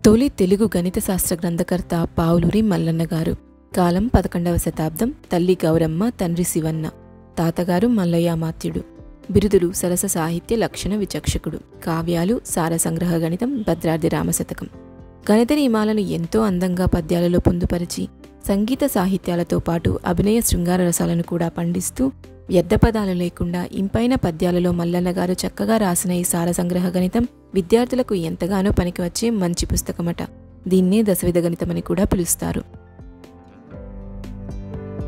తొలి తెలుగు గణిత శాస్త్ర గ్రంథకర్త పావులూరి మల్లన్న గారు కాలం పదకొండవ శతాబ్దం తల్లి గౌరమ్మ తండ్రి శివన్న తాతగారు మల్లయ్యమాత్యుడు బిరుదులు సరస సాహిత్య లక్షణ విచక్షకుడు కావ్యాలు సార సంగ్రహ గణితం భద్రాద్రి రామశతకం గణిత నియమాలను ఎంతో అందంగా పద్యాలలో పొందుపరిచి సంగీత సాహిత్యాలతో పాటు అభినయ శృంగార రసాలను కూడా పండిస్తూ వ్యర్థ పదాలు లేకుండా ఇంపైన పద్యాలలో మల్లన్న గారు చక్కగా రాసిన ఈ సార సంగ్రహ గణితం విద్యార్థులకు ఎంతగానో పనికి వచ్చే మంచి పుస్తకమట దీన్నే దశవిధ గణితమని కూడా పిలుస్తారు